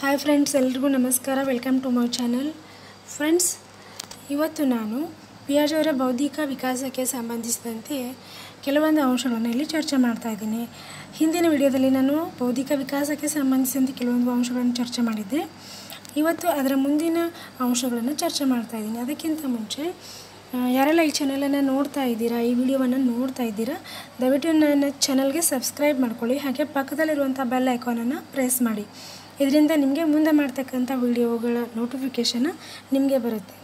hi friends ಎಲ್ರಿಗೂ ನಮಸ್ಕಾರ welcome to my channel friends ಇವತ್ತು ನಾನು ಪಿಯಾಜ್ ಅವರ ಬೌದ್ಧಿಕ ವಿಕಾಸಕ್ಕೆ ಸಂಬಂಧಿಸಿದಂತೆ ಕೆಲವೊಂದು ಅಂಶಗಳನ್ನು ಇಲ್ಲಿ ಚರ್ಚೆ ಮಾಡ್ತಾ ಇದ್ದೀನಿ ಹಿಂದಿನ ವಿಡಿಯೋದಲ್ಲಿ ನಾನು ಬೌದ್ಧಿಕ ವಿಕಾಸಕ್ಕೆ ಸಂಬಂಧಿಸಿದಂತೆ ಕೆಲವೊಂದು ಅಂಶಗಳನ್ನು ಚರ್ಚೆ ಮಾಡಿದ್ದೆ ಇವತ್ತು ಅದರ ಮುಂದಿನ ಅಂಶಗಳನ್ನು ಚರ್ಚೆ ಮಾಡ್ತಾ ಇದ್ದೀನಿ ಅದಕ್ಕಿಂತ ಮುಂಚೆ ಆ, ಯಾರೆಲ್ಲ ಈ ಚಾನಲನ್ನು ನೋಡ್ತಾ ಇದ್ದೀರಾ ಈ ವಿಡಿಯೋವನ್ನು ನೋಡ್ತಾ ಇದ್ದೀರಾ ದಯವಿಟ್ಟು ನನ್ನ ಚಾನಲ್ಗೆ ಸಬ್ಸ್ಕ್ರೈಬ್ ಮಾಡ್ಕೊಳ್ಳಿ ಹಾಗೆ ಪಕ್ಕದಲ್ಲಿರುವಂಥ ಬೆಲ್ ಐಕಾನನ್ನು ಪ್ರೆಸ್ ಮಾಡಿ ಇದರಿಂದ ನಿಮಗೆ ಮುಂದೆ ಮಾಡ್ತಕ್ಕಂಥ ವಿಡಿಯೋಗಳ ನೋಟಿಫಿಕೇಷನ್ ನಿಮಗೆ ಬರುತ್ತೆ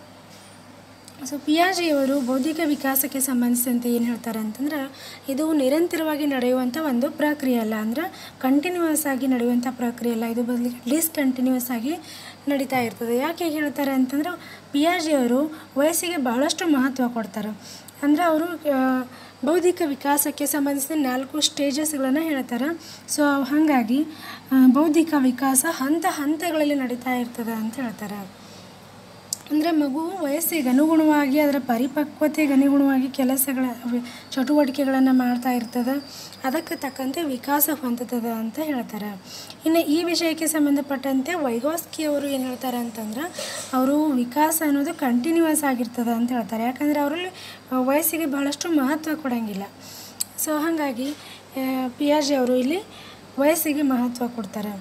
ಸೊ ಪಿಯಾಜಿಯವರು ಬೌದ್ಧಿಕ ವಿಕಾಸಕ್ಕೆ ಸಂಬಂಧಿಸಿದಂತೆ ಏನು ಹೇಳ್ತಾರೆ ಅಂತಂದ್ರೆ ಇದು ನಿರಂತರವಾಗಿ ನಡೆಯುವಂಥ ಒಂದು ಪ್ರಕ್ರಿಯೆ ಅಲ್ಲ ಅಂದ್ರೆ ಕಂಟಿನ್ಯೂಯಸ್ ಆಗಿ ನಡೆಯುವಂಥ ಪ್ರಕ್ರಿಯೆ ಅಲ್ಲ ಇದು ಬದಲಿಗೆ ಡಿಸ್ಕಂಟಿನ್ಯೂಯಸ್ ಆಗಿ ನಡೀತಾ ಇರ್ತದೆ ಯಾಕೆ ಹೀಗೆ ಹೇಳ್ತಾರೆ ಅಂತಂದ್ರೆ ಪಿಯಾಜಿಯವರು ವಯಸ್ಸಿಗೆ ಬಹಳಷ್ಟು ಮಹತ್ವ ಕೊಡ್ತಾರೆ ಅಂದರೆ ಅವರು ಆ, ಬೌದ್ಧಿಕ ವಿಕಾಸಕ್ಕೆ ಸಂಬಂಧಿಸಿದ ನಾಲ್ಕು ಸ್ಟೇಜಸ್ಗಳನ್ನು ಹೇಳ್ತಾರೆ ಸೊ ಹಾಗಾಗಿ ಆ, ಬೌದ್ಧಿಕ ವಿಕಾಸ ಹಂತ ಹಂತಗಳಲ್ಲಿ ನಡೀತಾ ಇರ್ತದೆ ಅಂತ ಹೇಳ್ತಾರೆ ಅಂದರೆ ಮಗು ವಯಸ್ಸಿಗೆ ಅನುಗುಣವಾಗಿ ಅದರ ಪರಿಪಕ್ವತೆಗೆ ಅನುಗುಣವಾಗಿ ಕೆಲಸಗಳ ವಿ- ಚಟುವಟಿಕೆಗಳನ್ನು ಮಾಡ್ತಾ ಇರ್ತದೆ ಅದಕ್ಕೆ ತಕ್ಕಂತೆ ವಿಕಾಸ ಹೊಂದುತ್ತದೆ ಅಂತ ಹೇಳ್ತಾರೆ ಇನ್ನು ಈ ವಿಷಯಕ್ಕೆ ಸಂಬಂಧಪಟ್ಟಂತೆ ವೈಗೋಸ್ಕಿ ಅವರು ಏನು ಹೇಳ್ತಾರೆ ಅಂತಂದ್ರೆ ಅವರು ವಿಕಾಸ ಅನ್ನೋದು ಕಂಟಿನ್ಯೂಯಸ್ ಆಗಿರ್ತದೆ ಅಂತ ಹೇಳ್ತಾರೆ ಯಾಕಂದರೆ ಅವರಲ್ಲಿ ವಯಸ್ಸಿಗೆ ಬಹಳಷ್ಟು ಮಹತ್ವ ಕೊಡೋಂಗಿಲ್ಲ ಸೊ ಹಾಗಾಗಿ ಪಿಯಾಜಿ ಅವರು ಇಲ್ಲಿ ವಯಸ್ಸಿಗೆ ಮಹತ್ವ ಕೊಡ್ತಾರೆ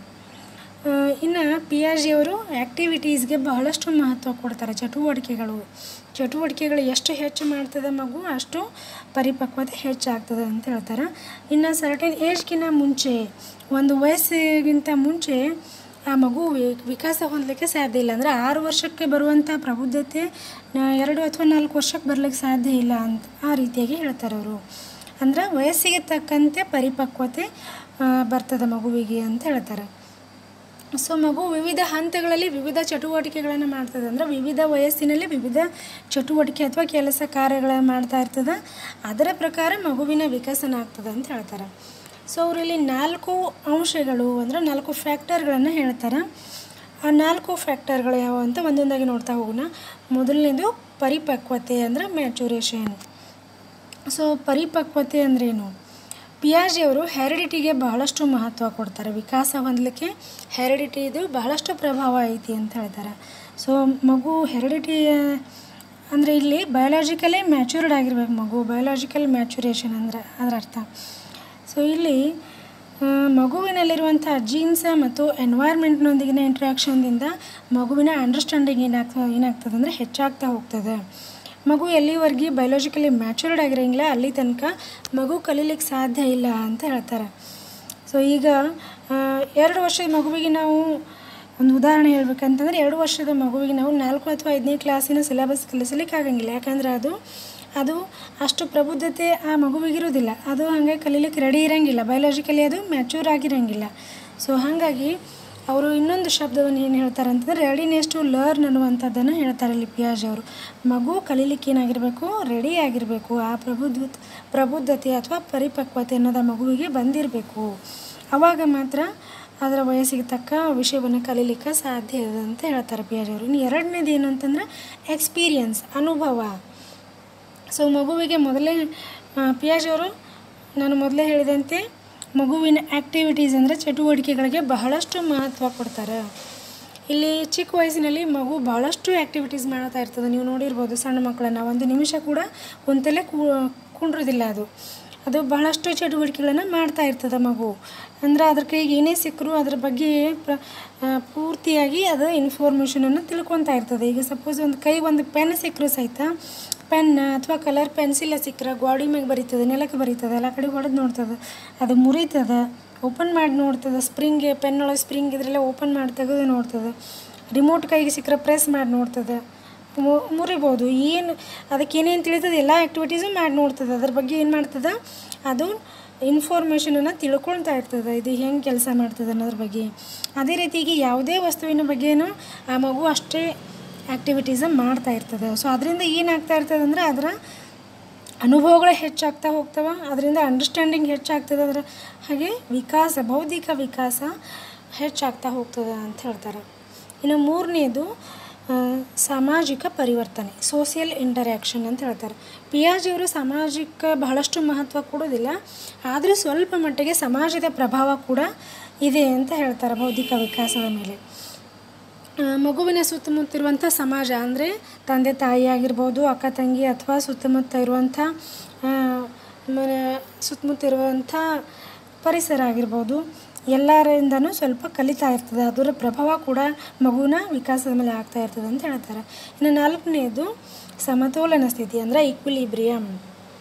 ಇನ್ನು ಪಿ ಆರ್ ಜಿಯವರು ಆ್ಯಕ್ಟಿವಿಟೀಸ್ಗೆ ಬಹಳಷ್ಟು ಮಹತ್ವ ಕೊಡ್ತಾರೆ ಚಟುವಟಿಕೆಗಳು ಚಟುವಟಿಕೆಗಳು ಎಷ್ಟು ಹೆಚ್ಚು ಮಾಡ್ತದೆ ಮಗು ಅಷ್ಟು ಪರಿಪಕ್ವತೆ ಹೆಚ್ಚಾಗ್ತದೆ ಅಂತ ಹೇಳ್ತಾರೆ ಇನ್ನು ಸರ್ಟನ್ ಏಜ್ಗಿಂತ ಮುಂಚೆ ಒಂದು ವಯಸ್ಸಿಗಿಂತ ಮುಂಚೆ ಆ ಮಗು ವಿ- ವಿಕಾಸ ಹೊಂದಲಿಕ್ಕೆ ಸಾಧ್ಯ ಇಲ್ಲ ಅಂದರೆ ಆರು ವರ್ಷಕ್ಕೆ ಬರುವಂಥ ಪ್ರಬುದ್ಧತೆ ನ- ಎರಡು ಅಥವಾ ನಾಲ್ಕು ವರ್ಷಕ್ಕೆ ಬರ್ಲಿಕ್ಕೆ ಸಾಧ್ಯ ಇಲ್ಲ ಅಂತ ಆ ರೀತಿಯಾಗಿ ಹೇಳ್ತಾರೆ ಅವರು ಅಂದ್ರೆ ವಯಸ್ಸಿಗೆ ತಕ್ಕಂತೆ ಪರಿಪಕ್ವತೆ ಆ, ಬರ್ತದೆ ಮಗುವಿಗೆ ಅಂತ ಹೇಳ್ತಾರೆ ಸೊ ಮಗು ವಿವಿಧ ಹಂತಗಳಲ್ಲಿ ವಿವಿಧ ಚಟುವಟಿಕೆಗಳನ್ನು ಮಾಡ್ತದೆ ಅಂದರೆ ವಿವಿಧ ವಯಸ್ಸಿನಲ್ಲಿ ವಿವಿಧ ಚಟುವಟಿಕೆ ಅಥವಾ ಕೆಲಸ ಕಾರ್ಯಗಳನ್ನು ಮಾಡ್ತಾ ಇರ್ತದೆ ಅದರ ಪ್ರಕಾರ ಮಗುವಿನ ವಿಕಸನ ಆಗ್ತದೆ ಅಂತ ಹೇಳ್ತಾರೆ ಸೊ ಅವರಲ್ಲಿ ನಾಲ್ಕು ಅಂಶಗಳು ಅಂದರೆ ನಾಲ್ಕು ಫ್ಯಾಕ್ಟರ್ಗಳನ್ನು ಹೇಳ್ತಾರೆ ಆ ನಾಲ್ಕು ಫ್ಯಾಕ್ಟರ್ಗಳು ಯಾವುವು ಅಂತ ಒಂದೊಂದಾಗಿ ನೋಡ್ತಾ ಹೋಗೋಣ ಮೊದಲನೇದು ಪರಿಪಕ್ವತೆ ಅಂದರೆ ಮ್ಯಾಚುರೇಷನ್ ಸೊ ಪರಿಪಕ್ವತೆ ಅಂದ್ರೇನು ಪಿಯಾಜಿಯವರು ಹೆರಿಡಿಟಿಗೆ ಬಹಳಷ್ಟು ಮಹತ್ವ ಕೊಡ್ತಾರೆ ವಿಕಾಸ ಹೊಂದಲಿಕ್ಕೆ ಹೆರಿಡಿಟಿದು ಬಹಳಷ್ಟು ಪ್ರಭಾವ ಐತಿ ಅಂತ ಹೇಳ್ತಾರೆ ಸೊ ಮಗು ಹೆರಿಡಿಟಿ ಅಂದರೆ ಇಲ್ಲಿ ಬಯೋಲಾಜಿಕಲಿ ಮ್ಯಾಚೂರ್ಡ್ ಆಗಿರ್ಬೇಕು ಮಗು ಬಯೋಲಾಜಿಕಲ್ ಮ್ಯಾಚುರೇಷನ್ ಅಂದರೆ ಅದರ ಅರ್ಥ ಸೊ ಇಲ್ಲಿ ಆ, ಮಗುವಿನಲ್ಲಿರುವಂಥ ಜೀನ್ಸ್ ಮತ್ತು ಎನ್ವೈರ್ಮೆಂಟ್ನೊಂದಿಗಿನ ಇಂಟ್ರ್ಯಾಕ್ಷನ್ದಿಂದ ಮಗುವಿನ ಅಂಡರ್ಸ್ಟ್ಯಾಂಡಿಂಗ್ ಏನಾಗ್ತದೆ ಏನಾಗ್ತದೆ ಅಂದರೆ ಹೆಚ್ಚಾಗ್ತಾ ಹೋಗ್ತದೆ ಮಗು ಎಲ್ಲಿವರೆಗೆ ಬಯೋಲಾಜಿಕಲಿ ಮ್ಯಾಚೂರ್ಡ್ ಆಗಿರೋಂಗಿಲ್ಲ ಅಲ್ಲಿ ತನಕ ಮಗು ಕಲೀಲಿಕ್ಕೆ ಸಾಧ್ಯ ಇಲ್ಲ ಅಂತ ಹೇಳ್ತಾರೆ ಸೊ ಈಗ ಆ, ಎರಡು ವರ್ಷದ ಮಗುವಿಗೆ ನಾವು ಒಂದು ಉದಾಹರಣೆ ಹೇಳ್ಬೇಕಂತಂದ್ರೆ ಎರಡು ವರ್ಷದ ಮಗುವಿಗೆ ನಾವು ನಾಲ್ಕು ಅಥವಾ ಐದನೇ ಕ್ಲಾಸಿನ ಸಿಲೆಬಸ್ ಕಲಿಸಲಿಕ್ಕೆ ಆಗಂಗಿಲ್ಲ ಯಾಕಂದ್ರೆ ಅದು ಅದು ಅಷ್ಟು ಪ್ರಬುದ್ಧತೆ ಆ ಮಗುವಿಗಿರೋದಿಲ್ಲ ಅದು ಹಾಗೆ ಕಲೀಲಿಕ್ಕೆ ರೆಡಿ ಇರೋಂಗಿಲ್ಲ ಬಯೋಲಾಜಿಕಲಿ ಅದು ಮ್ಯಾಚೂರ್ ಆಗಿರೋಂಗಿಲ್ಲ ಸೊ ಹಾಗಾಗಿ ಅವರು ಇನ್ನೊಂದು ಶಬ್ದವನ್ನು ಏನು ಹೇಳ್ತಾರೆ ಅಂತಂದರೆ ರೆಡಿನೆಸ್ ಟು ಲರ್ನ್ ಅನ್ನುವಂಥದ್ದನ್ನು ಹೇಳ್ತಾರೆ ಇಲ್ಲಿ ಪಿಯಾಜ್ ಅವರು ಮಗು ಕಲೀಲಿಕ್ಕೆ ಏನಾಗಿರಬೇಕು ರೆಡಿ ಆಗಿರಬೇಕು ಆ ಪ್ರಬುದ್ಧ ಪ್ರಬುದ್ಧತೆ ಅಥವಾ ಪರಿಪಕ್ವತೆ ಅನ್ನೋದು ಆ ಮಗುವಿಗೆ ಬಂದಿರಬೇಕು ಆವಾಗ ಮಾತ್ರ ಅದರ ವಯಸ್ಸಿಗೆ ತಕ್ಕ ವಿಷಯವನ್ನು ಕಲೀಲಿಕ್ಕೆ ಸಾಧ್ಯ ಇದೆ ಅಂತ ಹೇಳ್ತಾರೆ ಪಿಯಾಜ್ ಅವರು ಇನ್ನು ಎರಡನೇದು ಏನು ಅಂತಂದ್ರೆ ಎಕ್ಸ್ಪೀರಿಯನ್ಸ್ ಅನುಭವ ಸೊ ಮಗುವಿಗೆ ಮೊದಲೇ ಪಿಯಾಜ್ ಅವರು ನಾನು ಮೊದಲೇ ಹೇಳಿದಂತೆ ಮಗುವಿನ ಆ್ಯಕ್ಟಿವಿಟೀಸ್ ಅಂದರೆ ಚಟುವಟಿಕೆಗಳಿಗೆ ಬಹಳಷ್ಟು ಮಹತ್ವ ಕೊಡ್ತಾರೆ ಇಲ್ಲಿ ಚಿಕ್ಕ ವಯಸ್ಸಿನಲ್ಲಿ ಮಗು ಬಹಳಷ್ಟು ಆ್ಯಕ್ಟಿವಿಟೀಸ್ ಮಾಡ್ತಾ ಇರ್ತದೆ ನೀವು ನೋಡಿರ್ಬೋದು ಸಣ್ಣ ಮಕ್ಕಳನ್ನು ಒಂದು ನಿಮಿಷ ಕೂಡ ಕುಂತಲ್ಲೇ ಕೂ ಕುಂಡ್ರೋದಿಲ್ಲ ಅದು ಅದು ಬಹಳಷ್ಟು ಚಟುವಟಿಕೆಗಳನ್ನು ಮಾಡ್ತಾ ಇರ್ತದೆ ಮಗು ಅಂದರೆ ಅದ್ರ ಕೈಗೆ ಏನೇ ಸಿಕ್ಕರೂ ಅದ್ರ ಬಗ್ಗೆ ಪ್ರ ಆ, ಪೂರ್ತಿಯಾಗಿ ಅದು ಇನ್ಫಾರ್ಮೇಷನನ್ನು ತಿಳ್ಕೊತಾ ಇರ್ತದೆ ಈಗ ಸಪೋಸ್ ಒಂದು ಕೈ ಒಂದು ಪೆನ್ ಸಿಕ್ಕರೂ ಸಹಿತ ಪೆನ್ ಅಥವಾ ಕಲರ್ ಪೆನ್ಸಿಲ್ಲ ಸಿಕ್ಕರೆ ಗೋಡಿ ಮ್ಯಾಗ ಬರೀತದೆ ನೆಲಕ್ಕೆ ಬರೀತದೆ ಎಲ್ಲ ಕಡೆ ಹೊಡೆದು ನೋಡ್ತದೆ ಅದು ಮುರಿತದೆ ಓಪನ್ ಮಾಡಿ ನೋಡ್ತದೆ ಸ್ಪ್ರಿಂಗ್ಗೆ ಪೆನ್ ಒಳಗೆ ಸ್ಪ್ರಿಂಗ್ ಇದ್ರೆಲ್ಲ ಓಪನ್ ಮಾಡಿ ತೆಗೆದು ನೋಡ್ತದೆ ರಿಮೋಟ್ ಕೈಗೆ ಸಿಕ್ಕರೆ ಪ್ರೆಸ್ ಮಾಡಿ ನೋಡ್ತದೆ ಮು- ಮುರಿಬೋದು ಏನು ಅದಕ್ಕೆ ಏನೇನು ತಿಳಿತದೆ ಎಲ್ಲ ಆ್ಯಕ್ಟಿವಿಟೀಸು ಮಾಡಿ ನೋಡ್ತದೆ ಅದ್ರ ಬಗ್ಗೆ ಏನು ಮಾಡ್ತದೆ ಅದು ಇನ್ಫಾರ್ಮೇಷನನ್ನು ತಿಳ್ಕೊಳ್ತಾ ಇರ್ತದೆ ಇದು ಹೆಂಗೆ ಕೆಲಸ ಮಾಡ್ತದೆ ಅನ್ನೋದ್ರ ಬಗ್ಗೆ ಅದೇ ರೀತಿಗೆ ಯಾವುದೇ ವಸ್ತುವಿನ ಬಗ್ಗೆನೂ ಆ ಮಗು ಅಷ್ಟೇ ಆ್ಯಕ್ಟಿವಿಟೀಸ ಮಾಡ್ತಾ ಇರ್ತದೆ ಸೊ ಅದರಿಂದ ಏನಾಗ್ತಾ ಇರ್ತದೆ ಅಂದರೆ ಅದರ ಅನುಭವಗಳು ಹೆಚ್ಚಾಗ್ತಾ ಹೋಗ್ತವೆ ಅದರಿಂದ ಅಂಡರ್ಸ್ಟ್ಯಾಂಡಿಂಗ್ ಹೆಚ್ಚಾಗ್ತದೆ ಅದರ ಹಾಗೆ ವಿಕಾಸ ಬೌದ್ಧಿಕ ವಿಕಾಸ ಹೆಚ್ಚಾಗ್ತಾ ಹೋಗ್ತದೆ ಅಂತ ಹೇಳ್ತಾರೆ ಇನ್ನು ಮೂರನೇದು ಆ, ಸಾಮಾಜಿಕ ಪರಿವರ್ತನೆ ಸೋಷಿಯಲ್ ಇಂಟರ್ಯಾಕ್ಷನ್ ಅಂತ ಹೇಳ್ತಾರೆ ಪಿಯಾಜಿಯವರು ಸಾಮಾಜಿಕ ಬಹಳಷ್ಟು ಮಹತ್ವ ಕೊಡೋದಿಲ್ಲ ಆದರೆ ಸ್ವಲ್ಪ ಮಟ್ಟಿಗೆ ಸಮಾಜದ ಪ್ರಭಾವ ಕೂಡ ಇದೆ ಅಂತ ಹೇಳ್ತಾರೆ ಬೌದ್ಧಿಕ ವಿಕಾಸದ ಮೇಲೆ ಆ, ಮಗುವಿನ ಸುತ್ತಮುತ್ತ ಇರುವಂಥ ಸಮಾಜ ಅಂದರೆ ತಂದೆ ತಾಯಿ ಆಗಿರ್ಬೋದು ಅಕ್ಕ ತಂಗಿ ಅಥವಾ ಸುತ್ತಮುತ್ತ ಇರುವಂಥ ಆ, ಮನೆ ಸುತ್ತಮುತ್ತ ಇರುವಂಥ ಪರಿಸರ ಆಗಿರ್ಬೋದು ಎಲ್ಲರಿಂದನೂ ಸ್ವಲ್ಪ ಕಲಿತಾ ಇರ್ತದೆ ಅದರ ಪ್ರಭಾವ ಕೂಡ ಮಗುವಿನ ವಿಕಾಸದ ಮೇಲೆ ಆಗ್ತಾ ಇರ್ತದೆ ಅಂತ ಹೇಳ್ತಾರೆ ಇನ್ನು ನಾಲ್ಕನೇದು ಸಮತೋಲನ ಸ್ಥಿತಿ ಅಂದರೆ ಈಕ್ವಿಲಿಬ್ರಿಯಮ್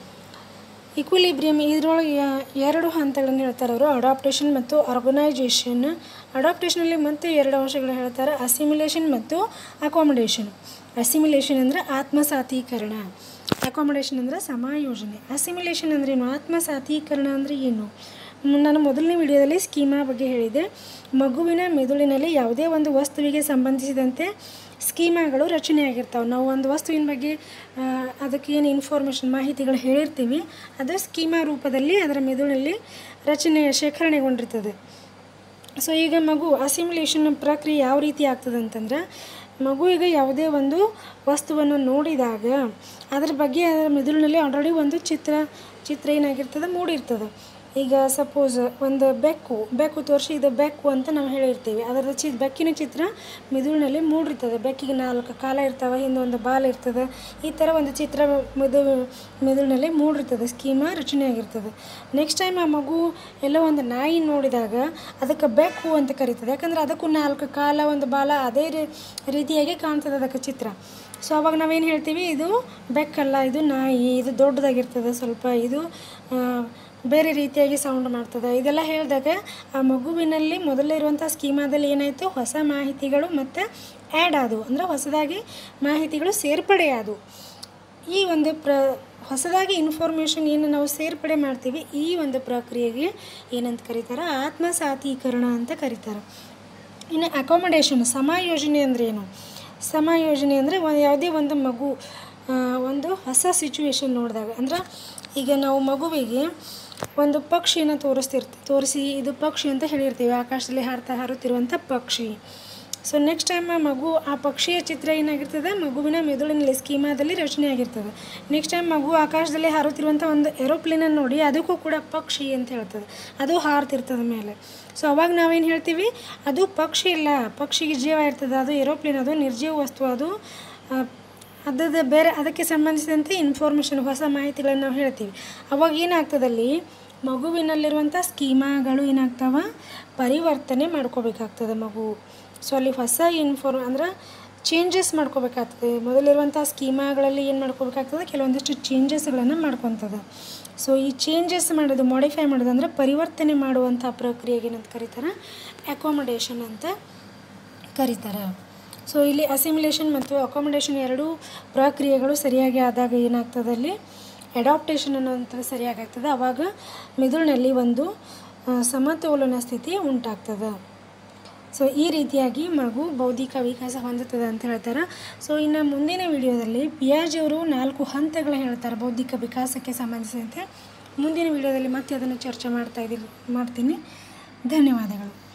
ಇಕ್ವಿಲಿಬ್ರಿಯಮ್ ಇದರೊಳಗೆ ಎರಡು ಹಂತಗಳನ್ನು ಹೇಳ್ತಾರೆ ಅವರು ಅಡಾಪ್ಟೇಷನ್ ಮತ್ತು ಆರ್ಗನೈಜೇಷನ್ ಅಡಾಪ್ಟೇಷನಲ್ಲಿ ಮತ್ತೆ ಎರಡು ಅಂಶಗಳು ಹೇಳ್ತಾರೆ ಅಸಿಮಿಲೇಷನ್ ಮತ್ತು ಅಕಾಮಿಡೇಷನ್ ಅಸಿಮಿಲೇಷನ್ ಅಂದರೆ ಆತ್ಮಸಾತೀಕರಣ ಅಕಾಮಿಡೇಷನ್ ಅಂದರೆ ಸಮಾಯೋಜನೆ ಅಸಿಮಿಲೇಷನ್ ಅಂದ್ರೆ ಏನು ಆತ್ಮಸಾತೀಕರಣ ಅಂದರೆ ಏನು ಮ್, ನಾನು ಮೊದಲನೇ ವಿಡಿಯೋದಲ್ಲಿ ಸ್ಕೀಮಾ ಬಗ್ಗೆ ಹೇಳಿದೆ ಮಗುವಿನ ಮೆದುಳಿನಲ್ಲಿ ಯಾವುದೇ ಒಂದು ವಸ್ತುವಿಗೆ ಸಂಬಂಧಿಸಿದಂತೆ ಸ್ಕೀಮಾಗಳು ರಚನೆಯಾಗಿರ್ತಾವೆ ನಾವು ಒಂದು ವಸ್ತುವಿನ ಬಗ್ಗೆ ಆ, ಅದಕ್ಕೆ ಏನು ಇನ್ಫಾರ್ಮೇಷನ್ ಮಾಹಿತಿಗಳು ಹೇಳಿರ್ತೀವಿ ಅದು ಸ್ಕೀಮಾ ರೂಪದಲ್ಲಿ ಅದರ ಮೆದುಳಲ್ಲಿ ರಚನೆ ಶೇಖರಣೆಗೊಂಡಿರ್ತದೆ ಸೊ ಈಗ ಮಗು ಅಸಿಮ್ಯುಲೇಷನ್ ಪ್ರಕ್ರಿಯೆ ಯಾವ ರೀತಿ ಆಗ್ತದೆ ಅಂತಂದ್ರೆ ಮಗುವಿಗೆ ಯಾವುದೇ ಒಂದು ವಸ್ತುವನ್ನು ನೋಡಿದಾಗ ಅದ್ರ ಬಗ್ಗೆ ಅದರ ಮೆದುಳಿನಲ್ಲಿ ಆಲ್ರೆಡಿ ಒಂದು ಚಿತ್ರ ಚಿತ್ರ ಏನಾಗಿರ್ತದೆ ಮೂಡಿರ್ತದೆ ಈಗ ಸಪೋಸ್ ಒಂದು ಬೆಕ್ಕು ಬೆಕ್ಕು ತೋರಿಸಿ ಇದು ಬೆಕ್ಕು ಅಂತ ನಾವು ಹೇಳಿರ್ತೀವಿ ಅದರ ಚಿ ಬೆಕ್ಕಿನ ಚಿತ್ರ ಮೆದುಳಿನಲ್ಲಿ ಮೂಡಿರ್ತದೆ ಬೆಕ್ಕಿಗೆ ನಾಲ್ಕು ಕಾಲ ಇರ್ತವೆ ಹಿಂದೊಂದು ಬಾಲ ಇರ್ತದೆ ಈ ಥರ ಒಂದು ಚಿತ್ರ ಮೆದು ಮೆದುಳಿನಲ್ಲಿ ಮೂಡಿರ್ತದೆ ಸ್ಕೀಮಾ ರಚನೆಯಾಗಿರ್ತದೆ ನೆಕ್ಸ್ಟ್ ಟೈಮ್ ಆ ಮಗು ಎಲ್ಲೋ ಒಂದು ನಾಯಿ ನೋಡಿದಾಗ ಅದಕ್ಕೆ ಬೆಕ್ಕು ಅಂತ ಕರೀತದೆ ಯಾಕಂದ್ರೆ ಅದಕ್ಕೂ ನಾಲ್ಕು ಕಾಲ ಒಂದು ಬಾಲ ಅದೇ ರೀ- ರೀತಿಯಾಗಿ ಕಾಣ್ತದೆ ಅದಕ್ಕೆ ಚಿತ್ರ ಸೊ ಅವಾಗ ನಾವೇನು ಹೇಳ್ತೀವಿ ಇದು ಬೆಕ್ಕಲ್ಲ ಇದು ನಾಯಿ ಇದು ದೊಡ್ಡದಾಗಿರ್ತದೆ ಸ್ವಲ್ಪ ಇದು ಆ, ಬೇರೆ ರೀತಿಯಾಗಿ ಸೌಂಡ್ ಮಾಡ್ತದೆ ಇದೆಲ್ಲ ಹೇಳಿದಾಗ ಆ ಮಗುವಿನಲ್ಲಿ ಮೊದಲಿರುವಂಥ ಸ್ಕೀಮಾದಲ್ಲಿ ಏನಾಯಿತು ಹೊಸ ಮಾಹಿತಿಗಳು ಮತ್ತು ಆ್ಯಡ್ ಆದವು ಅಂದರೆ ಹೊಸದಾಗಿ ಮಾಹಿತಿಗಳು ಸೇರ್ಪಡೆಯಾದವು ಈ ಒಂದು ಪ್ರ ಹೊಸದಾಗಿ ಇನ್ಫಾರ್ಮೇಷನ್ ಏನು ನಾವು ಸೇರ್ಪಡೆ ಮಾಡ್ತೀವಿ ಈ ಒಂದು ಪ್ರಕ್ರಿಯೆಗೆ ಏನಂತ ಕರೀತಾರೆ ಆತ್ಮಸಾತೀಕರಣ ಅಂತ ಕರೀತಾರೆ ಇನ್ನು ಅಕಾಮಡೇಷನ್ ಸಮಾಯೋಜನೆ ಅಂದರೆ ಏನು ಸಮಾಯೋಜನೆ ಅಂದರೆ ಯಾವುದೇ ಒಂದು ಮಗು ಆ, ಒಂದು ಹೊಸ ಸಿಚುವೇಶನ್ ನೋಡಿದಾಗ ಅಂದ್ರೆ ಈಗ ನಾವು ಮಗುವಿಗೆ ಒಂದು ಪಕ್ಷಿಯನ್ನು ತೋರಿಸ್ತಿರ್ತೀವಿ ತೋರಿಸಿ ಇದು ಪಕ್ಷಿ ಅಂತ ಹೇಳಿರ್ತೀವಿ ಆಕಾಶದಲ್ಲಿ ಹಾರ್ತಾ ಹಾರುತ್ತಿರುವಂಥ ಪಕ್ಷಿ ಸೊ ನೆಕ್ಸ್ಟ್ ಟೈಮ್ ಆ ಮಗು ಆ ಪಕ್ಷಿಯ ಚಿತ್ರ ಏನಾಗಿರ್ತದೆ ಮಗುವಿನ ಮೆದುಳಿನಲ್ಲಿ ಸ್ಕೀಮಾದಲ್ಲಿ ರಚನೆ ಆಗಿರ್ತದೆ ನೆಕ್ಸ್ಟ್ ಟೈಮ್ ಮಗು ಆಕಾಶದಲ್ಲಿ ಹಾರುತ್ತಿರುವಂಥ ಒಂದು ಏರೋಪ್ಲೇನನ್ನು ನೋಡಿ ಅದಕ್ಕೂ ಕೂಡ ಪಕ್ಷಿ ಅಂತ ಹೇಳ್ತದೆ ಅದು ಹಾರ್ತಿರ್ತದೆ ಮೇಲೆ ಸೊ ಅವಾಗ ನಾವೇನು ಹೇಳ್ತೀವಿ ಅದು ಪಕ್ಷಿ ಇಲ್ಲ ಪಕ್ಷಿಗೆ ಜೀವ ಇರ್ತದೆ ಅದು ಏರೋಪ್ಲೇನ್ ಅದು ನಿರ್ಜೀವ ವಸ್ತು ಅದು ಆ, ಅದದ ಬೇರೆ ಅದಕ್ಕೆ ಸಂಬಂಧಿಸಿದಂತೆ ಇನ್ಫಾರ್ಮೇಷನ್ ಹೊಸ ಮಾಹಿತಿಗಳನ್ನು ನಾವು ಹೇಳ್ತೀವಿ ಅವಾಗ ಏನಾಗ್ತದಲ್ಲಿ ಮಗುವಿನಲ್ಲಿರುವಂಥ ಸ್ಕೀಮಾಗಳು ಏನಾಗ್ತಾವ ಪರಿವರ್ತನೆ ಮಾಡ್ಕೋಬೇಕಾಗ್ತದೆ ಮಗು ಸೊ ಅಲ್ಲಿ ಹೊಸ ಇನ್ಫಾರ್ಮ್ ಅಂದ್ರೆ ಚೇಂಜಸ್ ಮಾಡ್ಕೋಬೇಕಾಗ್ತದೆ ಮೊದಲಿರುವಂಥ ಸ್ಕೀಮಾಗಳಲ್ಲಿ ಏನು ಮಾಡ್ಕೋಬೇಕಾಗ್ತದೆ ಕೆಲವೊಂದಿಷ್ಟು ಚೇಂಜಸ್ಗಳನ್ನು ಮಾಡ್ಕೊತದೆ ಸೊ ಈ ಚೇಂಜಸ್ ಮಾಡೋದು ಮಾಡಿಫೈ ಮಾಡೋದು ಅಂದರೆ ಪರಿವರ್ತನೆ ಮಾಡುವಂಥ ಪ್ರಕ್ರಿಯೆಗೆ ಏನಂತ ಕರೀತಾರೆ ಅಕಾಮಡೇಷನ್ ಅಂತ ಕರೀತಾರೆ ಸೊ ಇಲ್ಲಿ ಅಸಿಮಿಲೇಷನ್ ಮತ್ತು ಅಕಾಮಡೇಷನ್ ಎರಡೂ ಪ್ರಕ್ರಿಯೆಗಳು ಸರಿಯಾಗಿ ಆದಾಗ ಏನಾಗ್ತದೆ ಅಲ್ಲಿ ಅಡಾಪ್ಟೇಷನ್ ಅನ್ನೋಂಥದ್ದು ಸರಿಯಾಗಿ ಆಗ್ತದೆ ಆವಾಗ ಮೆದುಳಿನಲ್ಲಿ ಒಂದು ಆ, ಸಮತೋಲನ ಸ್ಥಿತಿ ಉಂಟಾಗ್ತದೆ ಸೊ ಈ ರೀತಿಯಾಗಿ ಮಗು ಬೌದ್ಧಿಕ ವಿಕಾಸ ಹೊಂದುತ್ತದೆ ಅಂತ ಹೇಳ್ತಾರೆ ಸೊ ಇನ್ನು ಮುಂದಿನ ವಿಡಿಯೋದಲ್ಲಿ ಪಿಯಾಜಿಯವರು ನಾಲ್ಕು ಹಂತಗಳು ಹೇಳ್ತಾರೆ ಬೌದ್ಧಿಕ ವಿಕಾಸಕ್ಕೆ ಸಂಬಂಧಿಸಿದಂತೆ ಮುಂದಿನ ವಿಡಿಯೋದಲ್ಲಿ ಮತ್ತೆ ಅದನ್ನು ಚರ್ಚೆ ಮಾಡ್ತಾ ಇದ್ದೀನಿ ಮಾಡ್ತೀನಿ ಧನ್ಯವಾದಗಳು